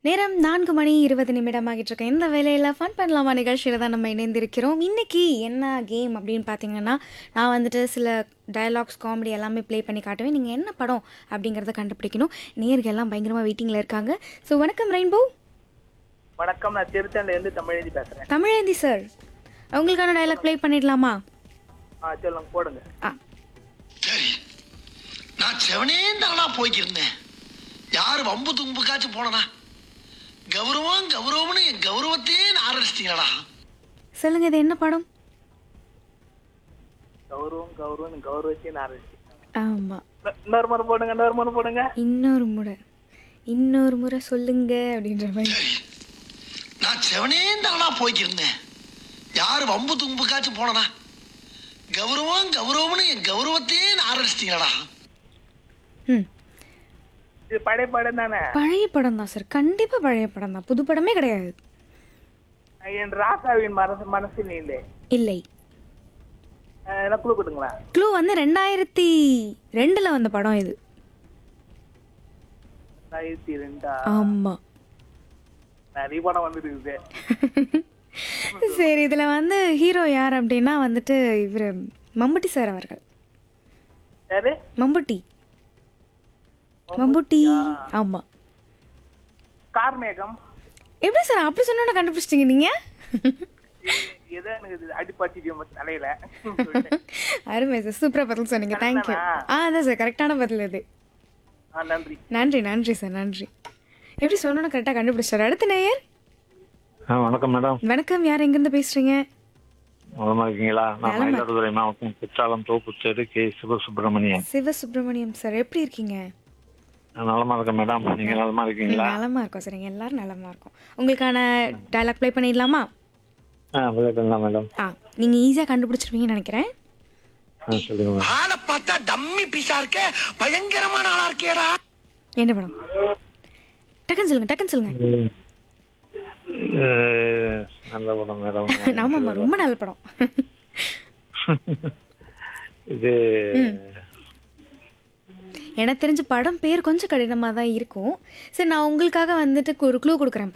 நேரம் நான்கு மணி இருபது நிமிடம் ஆகிட்டு இருக்கு இந்த வேலையில் ஃபன் பண்ணலாமா நிகழ்ச்சியில் தான் நம்ம இணைந்திருக்கிறோம் இன்னைக்கு என்ன கேம் அப்படின்னு பார்த்தீங்கன்னா நான் வந்துட்டு சில டயலாக்ஸ் காமெடி எல்லாமே ப்ளே பண்ணி காட்டுவேன் நீங்கள் என்ன படம் அப்படிங்கிறத கண்டுபிடிக்கணும் நேர்கள் எல்லாம் பயங்கரமாக வெயிட்டிங்கில் இருக்காங்க ஸோ வணக்கம் ரெயின்போ வணக்கம் நான் திருத்தணில இருந்து தமிழேந்தி பேசுறேன் தமிழேந்தி சார் உங்களுக்கான டயலாக் ப்ளே பண்ணிடலாமா ஆ சொல்லுங்க போடுங்க ஆ சரி நான் செவனே தானா போய்க்கிருந்தேன் யார் வம்பு தும்புக்காச்சும் போனனா கௌரவம் கௌரவம்னு என் கௌரவத்தையே ஆரம்பிச்சிட்டீங்களா சொல்லுங்கள் இது என்ன படம் கௌரவம் கௌரவம் கௌரவத்தையும் நான் ஆரம்பிச்சிட்டேன். ஆமாம் இன்னொரு முறை போடுங்க இன்னொரு முறை போடுங்க இன்னொரு முறை இன்னொரு முறை சொல்லுங்க அப்படின்ற மாதிரி சரி நான் செவனே தானா போய்க்கிருந்தேன் யார் வம்பு தும்புக்காச்சும் போனனா கௌரவம் கௌரவம்னு என் கௌரவத்தையே ஆரம்பிச்சிட்டீங்களா ம் இது பழைய படம் தானே பழைய படம் தான் சார் கண்டிப்பாக பழைய படம் தான் புது படமே கிடையாது என் ராசாவின் மனசு மனசு நீலே இல்லை என்ன குழு கொடுங்களா க்ளூ வந்து ரெண்டாயிரத்தி ரெண்டில் வந்த படம் இது ரெண்டாயிரத்தி ரெண்டா ஆமாம் நிறைய படம் வந்துருக்குது சரி இதில் வந்து ஹீரோ யார் அப்படின்னா வந்துட்டு இவர் மம்புட்டி சார் அவர்கள் யாரு மம்புட்டி மம்புட்டி ஆமாம் கார்மேகம் எப்படி சார் அப்படி சொன்னோன்னு கண்டுபிடிச்சிட்டிங்க நீங்கள் ஏதோ எனக்கு இது அடிப்பாச்சு தலையில அருமை சார் சூப்பராக பதில் சொன்னீங்க தேங்க்யூ ஆ அதான் சார் கரெக்டான பதில் இது ஆ நன்றி நன்றி நன்றி சார் நன்றி எப்படி சொன்னோன்னு கரெக்டாக கண்டுபிடிச்சார் அடுத்த நேயர் ஆ வணக்கம் மேடம் வணக்கம் யார் எங்கேருந்து பேசுகிறீங்க நலமா இருக்கீங்களா நான் மயிலாடுதுறை மாவட்டம் குற்றாலம் தோப்புச்சேரி கே சிவசுப்பிரமணியன் சிவசுப்ரமணியம் சார் எப்படி இருக்கீங்க நான் நலமா இருக்கேன் மேடம் நீங்க நலமா இருக்கீங்களா நலமா இருக்கோம் சார் எங்க எல்லாரும் நலமா இருக்கோம் உங்களுக்கான டயலாக் ப்ளே பண்ணிடலாமா ஆ விளையாட்டுங்களா மேடம் ஆ நீங்க ஈஸியா கண்டுபிடிச்சிருப்பீங்கன்னு நினைக்கிறேன் ஆ சொல்லுங்க மேடம் ஆளை பார்த்தா டம்மி பீஸா இருக்க பயங்கரமான ஆளா இருக்கேடா என்ன படம் டக்குன்னு சொல்லுங்க டக்குன்னு சொல்லுங்க ம். அஹ், நல்ல படம் மேடம் ஆமாம்மா ரொம்ப நல்ல படம் இது எனக்கு தெரிஞ்ச படம் பேர் கொஞ்சம் கடினமாக தான் இருக்கும் சரி நான் உங்களுக்காக வந்துட்டு ஒரு க்ளூ கொடுக்குறேன்